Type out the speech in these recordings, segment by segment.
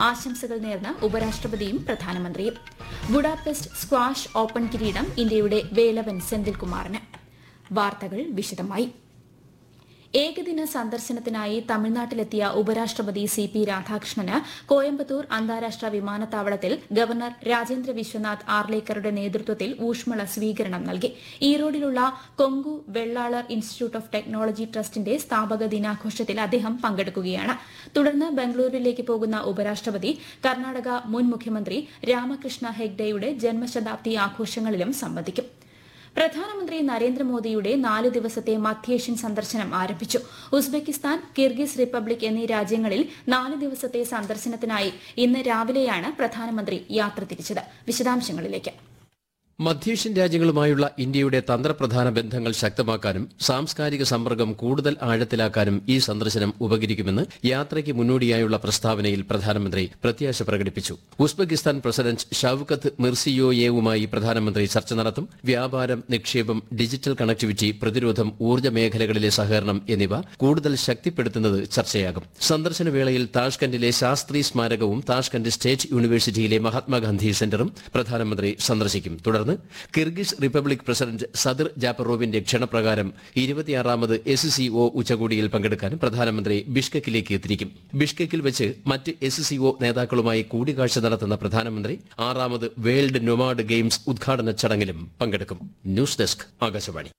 ആശംസകൾ നേർന്ന് ഉപരാഷ്ട്രപതിയും പ്രധാനമന്ത്രിയും ബുഡാപെസ്റ്റ് സ്ക്വാഷ് ഓപ്പൺ കിരീടം ഇന്ത്യയുടെ വേലവൻ സെന്തിൽകുമാറിന് വാർത്തകൾ വിശദമായി ഏകദിന സന്ദർശനത്തിനായി തമിഴ്നാട്ടിലെത്തിയ ഉപരാഷ്ട്രപതി സി പി രാധാകൃഷ്ണന് കോയമ്പത്തൂർ അന്താരാഷ്ട്ര വിമാനത്താവളത്തിൽ ഗവർണർ രാജേന്ദ്ര വിശ്വനാഥ് ആർലേക്കറുടെ നേതൃത്വത്തിൽ ഊഷ്മള സ്വീകരണം നൽകി ഈറോഡിലുള്ള Kongu Vellalar institute of technology ട്രസ്റ്റിന്റെ സ്ഥാപക ദിനാഘോഷത്തിൽ അദ്ദേഹം പങ്കെടുക്കുകയാണ് തുടർന്ന് ബംഗളൂരുവിലേക്ക് പോകുന്ന ഉപരാഷ്ട്രപതി കർണാടക മുൻ മുഖ്യമന്ത്രി രാമകൃഷ്ണ ഹെഗ്ഡെയുടെ ജന്മശതാബ്ദി ആഘോഷങ്ങളിലും സംബന്ധിക്കും പ്രധാനമന്ത്രി നരേന്ദ്രമോദിയുടെ നാല് ദിവസത്തെ മധ്യേഷ്യൻ സന്ദർശനം ആരംഭിച്ചു ഉസ്ബെക്കിസ്ഥാൻ കിർഗിസ് റിപ്പബ്ലിക് എന്നീ രാജ്യങ്ങളിൽ നാല് ദിവസത്തെ സന്ദർശനത്തിനായി ഇന്ന് രാവിലെയാണ് പ്രധാനമന്ത്രി യാത്ര തിരിച്ചത് വിശദാംശങ്ങളിലേക്ക് മധ്യേഷ്യൻ രാജ്യങ്ങളുമായുള്ള ഇന്ത്യയുടെ തന്ത്രപ്രധാന ബന്ധങ്ങൾ ശക്തമാക്കാനും സാംസ്കാരിക സമ്പർക്കം കൂടുതൽ ആഴത്തിലാക്കാനും ഈ സന്ദർശനം ഉപകരിക്കുമെന്ന് യാത്രയ്ക്ക് മുന്നോടിയായുള്ള പ്രസ്താവനയിൽ പ്രധാനമന്ത്രി പ്രത്യാശ പ്രകടിപ്പിച്ചു ഉസ്ബെക്കിസ്ഥാൻ പ്രസിഡന്റ് ഷൌക്കത്ത് മിർസിയോയേവുമായി പ്രധാനമന്ത്രി ചർച്ച നടത്തും വ്യാപാരം നിക്ഷേപം ഡിജിറ്റൽ കണക്ടിവിറ്റി പ്രതിരോധം ഊർജ്ജ മേഖലകളിലെ സഹകരണം എന്നിവ കൂടുതൽ ശക്തിപ്പെടുത്തുന്നത് ചർച്ചയാകും സന്ദർശന വേളയിൽ താഷ്കന്റിലെ ശാസ്ത്രി സ്മാരകവും താഷ്കന്റ് സ്റ്റേറ്റ് യൂണിവേഴ്സിറ്റിയിലെ മഹാത്മാഗാന്ധി സെന്ററും പ്രധാനമന്ത്രി സന്ദർശിക്കും തുടർന്ന് Kyrgyz republic president സദിർ ജാപ്പറോവിന്റെ ക്ഷണപ്രകാരം ഇരുപത്തിയാറാമത് S CO ഉച്ചകോടിയിൽ പങ്കെടുക്കാൻ പ്രധാനമന്ത്രി ബിഷ്കക്കിലേക്ക് തിരിക്കും ബിഷ്കക്കിൽ വെച്ച് മറ്റ് എസ് സിഒ നേതാക്കളുമായി കൂടിക്കാഴ്ച നടത്തുന്ന പ്രധാനമന്ത്രി ആറാമത് വേൾഡ് നൊമാഡ് ഗെയിംസ് ഉദ്ഘാടന ചടങ്ങിലും പങ്കെടുക്കും ന്യൂസ് ഡെസ്ക് ആകാശവാണി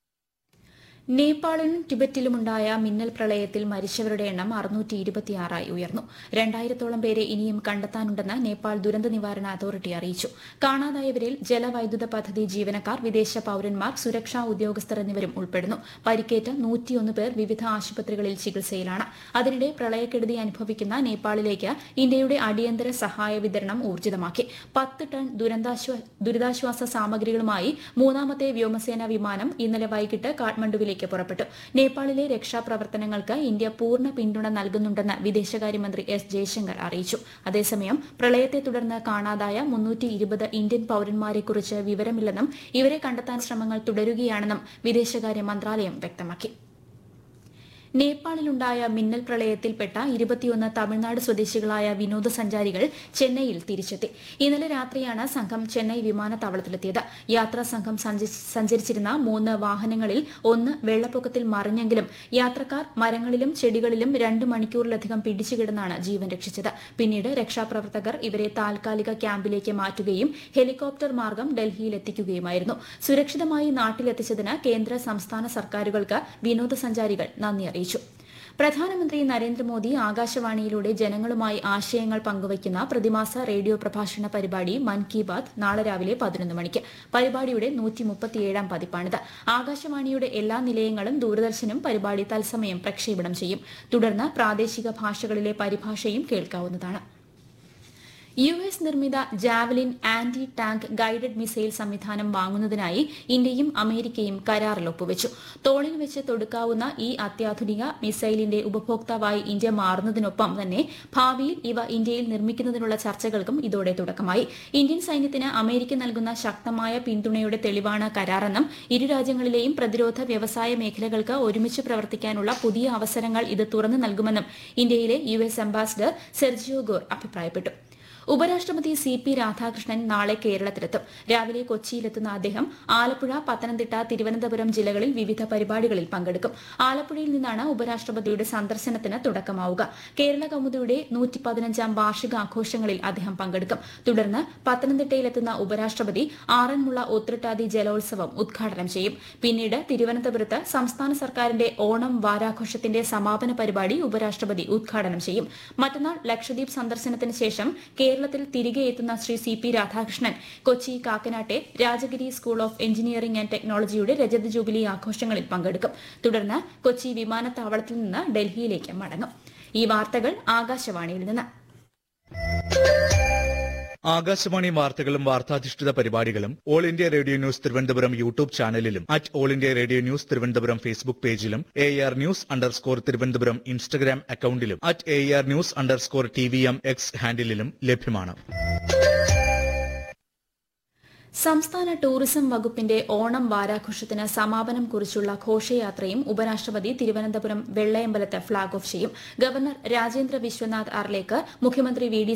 നേപ്പാളിലും ടിബറ്റിലുമുണ്ടായ മിന്നൽ പ്രളയത്തിൽ മരിച്ചവരുടെ എണ്ണം അറുന്നൂറ്റി ഇരുപത്തിയാറായി ഉയർന്നു രണ്ടായിരത്തോളം പേരെ ഇനിയും കണ്ടെത്താനുണ്ടെന്ന് നേപ്പാൾ ദുരന്ത നിവാരണ അതോറിറ്റി അറിയിച്ചു കാണാതായവരിൽ ജലവൈദ്യുത പദ്ധതി ജീവനക്കാർ വിദേശ പൌരന്മാർ സുരക്ഷാ ഉദ്യോഗസ്ഥർ എന്നിവരും ഉൾപ്പെടുന്നു പരിക്കേറ്റ നൂറ്റിയൊന്ന് പേർ വിവിധ ആശുപത്രികളിൽ ചികിത്സയിലാണ് അതിനിടെ പ്രളയക്കെടുതി അനുഭവിക്കുന്ന നേപ്പാളിലേക്ക് ഇന്ത്യയുടെ അടിയന്തര സഹായ വിതരണം ഊർജിതമാക്കി പത്ത് ടൺ ദുരന്താശ്വാ- ദുരിതാശ്വാസ സാമഗ്രികളുമായി മൂന്നാമത്തെ വ്യോമസേന വിമാനം ഇന്നലെ വൈകിട്ട് കാഠ്മണ്ഡുവിലേക്ക് പുറപ്പെട്ടു നേപ്പാളിലെ രക്ഷാപ്രവർത്തനങ്ങൾക്ക് ഇന്ത്യ പൂർണ്ണ പിന്തുണ നൽകുന്നുണ്ടെന്ന് വിദേശകാര്യമന്ത്രി എസ് ജയശങ്കർ അറിയിച്ചു അതേസമയം പ്രളയത്തെ തുടർന്ന് കാണാതായ മുന്നൂറ്റി ഇരുപത് ഇന്ത്യൻ പൌരന്മാരെക്കുറിച്ച് വിവരമില്ലെന്നും ഇവരെ കണ്ടെത്താൻ ശ്രമങ്ങൾ തുടരുകയാണെന്നും വിദേശകാര്യ മന്ത്രാലയം വ്യക്തമാക്കി നേപ്പാളിലുണ്ടായ മിന്നൽ പ്രളയത്തിൽപ്പെട്ട ഇരുപത്തിയൊന്ന് തമിഴ്നാട് സ്വദേശികളായ വിനോദസഞ്ചാരികൾ ചെന്നൈയിൽ തിരിച്ചെത്തി ഇന്നലെ രാത്രിയാണ് സംഘം ചെന്നൈ വിമാനത്താവളത്തിലെത്തിയത് യാത്രാ സംഘം സഞ്ച- സഞ്ചരിച്ചിരുന്ന മൂന്ന് വാഹനങ്ങളിൽ ഒന്ന് വെള്ളപ്പൊക്കത്തിൽ മറിഞ്ഞെങ്കിലും യാത്രക്കാർ മരങ്ങളിലും ചെടികളിലും രണ്ട് മണിക്കൂറിലധികം പിടിച്ചുകിടന്നാണ് ജീവൻ രക്ഷിച്ചത് പിന്നീട് രക്ഷാപ്രവർത്തകർ ഇവരെ താൽക്കാലിക ക്യാമ്പിലേക്ക് മാറ്റുകയും ഹെലികോപ്റ്റർ മാർഗം ഡൽഹിയിലെത്തിക്കുകയുമായിരുന്നു സുരക്ഷിതമായി നാട്ടിലെത്തിച്ചതിന് കേന്ദ്ര സംസ്ഥാന സർക്കാരുകൾക്ക് വിനോദസഞ്ചാരികൾ നന്ദി അറിയിച്ചു പ്രധാനമന്ത്രി നരേന്ദ്രമോദി ആകാശവാണിയിലൂടെ ജനങ്ങളുമായി ആശയങ്ങൾ പങ്കുവയ്ക്കുന്ന പ്രതിമാസ റേഡിയോ പ്രഭാഷണ പരിപാടി മൻ കി ബാത് നാളെ രാവിലെ പതിനൊന്ന് മണിക്ക് പരിപാടിയുടെ നൂറ്റി മുപ്പത്തിയേഴാം പതിപ്പാണിത് ആകാശവാണിയുടെ എല്ലാ നിലയങ്ങളും ദൂരദർശനും പരിപാടി തത്സമയം പ്രക്ഷേപണം ചെയ്യും തുടർന്ന് പ്രാദേശിക ഭാഷകളിലെ പരിഭാഷയും കേൾക്കാവുന്നതാണ് യു എസ് നിർമ്മിത javelin anti tank guided missile സംവിധാനം വാങ്ങുന്നതിനായി ഇന്ത്യയും അമേരിക്കയും കരാറിൽ ഒപ്പുവച്ചു തോളിൽ വെച്ച് തൊടുക്കാവുന്ന ഈ അത്യാധുനിക മിസൈലിന്റെ ഉപഭോക്താവായി ഇന്ത്യ മാറുന്നതിനൊപ്പം തന്നെ ഭാവിയിൽ ഇവ ഇന്ത്യയിൽ നിർമ്മിക്കുന്നതിനുള്ള ചർച്ചകൾക്കും ഇതോടെ തുടക്കമായി ഇന്ത്യൻ സൈന്യത്തിന് അമേരിക്ക നൽകുന്ന ശക്തമായ പിന്തുണയുടെ തെളിവാണ് കരാറെന്നും ഇരു രാജ്യങ്ങളിലെയും പ്രതിരോധ വ്യവസായ മേഖലകൾക്ക് ഒരുമിച്ച് പ്രവർത്തിക്കാനുള്ള പുതിയ അവസരങ്ങൾ ഇത് തുറന്നു നൽകുമെന്നും ഇന്ത്യയിലെ U S ambassador Sergio Gor അഭിപ്രായപ്പെട്ടു ഉപരാഷ്ട്രപതി സി പി രാധാകൃഷ്ണൻ നാളെ കേരളത്തിലെത്തും രാവിലെ കൊച്ചിയിലെത്തുന്ന അദ്ദേഹം ആലപ്പുഴ പത്തനംതിട്ട തിരുവനന്തപുരം ജില്ലകളിൽ വിവിധ പരിപാടികളിൽ പങ്കെടുക്കും ആലപ്പുഴയിൽ നിന്നാണ് ഉപരാഷ്ട്രപതിയുടെ സന്ദർശനത്തിന് തുടക്കമാവുക കേരള കൗമുദിയുടെ നൂറ്റി പതിനഞ്ചാം വാർഷികാഘോഷങ്ങളിൽ അദ്ദേഹം പങ്കെടുക്കും തുടർന്ന് പത്തനംതിട്ടയിലെത്തുന്ന ഉപരാഷ്ട്രപതി ആറന്മുള ഒത്രിട്ടാതി ജലോത്സവം ഉദ്ഘാടനം ചെയ്യും പിന്നീട് തിരുവനന്തപുരത്ത് സംസ്ഥാന സർക്കാരിന്റെ ഓണം വാരാഘോഷത്തിന്റെ സമാപന പരിപാടി ഉപരാഷ്ട്രപതി ഉദ്ഘാടനം ചെയ്യും മറ്റന്നാൾ ലക്ഷദ്വീപ് സന്ദർശനത്തിന് ശേഷം കേരളത്തിൽ തിരികെ എത്തുന്ന ശ്രീ സി പി രാധാകൃഷ്ണൻ കൊച്ചി കാക്കനാട്ടെ Rajagiri school of engineering and ടെക്നോളജിയുടെ രജത ജൂബിലി ആഘോഷങ്ങളിൽ പങ്കെടുക്കും തുടർന്ന് കൊച്ചി വിമാനത്താവളത്തിൽ നിന്ന് ഡൽഹിയിലേക്ക് മടങ്ങും ഈ വാർത്തകൾ ആകാശവാണിയിൽ നിന്ന് ആകാശവാണി വാർത്തകളും വാർത്താധിഷ്ഠിത പരിപാടികളും all India radio news Thiruvananthapuram YouTube ചാനലിലും at all India radio news Thiruvananthapuram Facebook പേജിലും A R news underscore Thiruvananthapuram Instagram അക്കൌണ്ടിലും at A R news underscore T V M X ഹാൻഡിലും ലഭ്യമാണ് സംസ്ഥാന ടൂറിസം വകുപ്പിന്റെ ഓണം വാരാഘോഷത്തിന് സമാപനം കുറിച്ചുള്ള ഘോഷയാത്രയും ഉപരാഷ്ട്രപതി തിരുവനന്തപുരം വെള്ളയമ്പലത്ത് ഫ്ളാഗ് ഓഫ് ചെയ്യും ഗവർണർ രാജേന്ദ്ര വിശ്വനാഥ് അർലേക്കർ മുഖ്യമന്ത്രി വി ഡി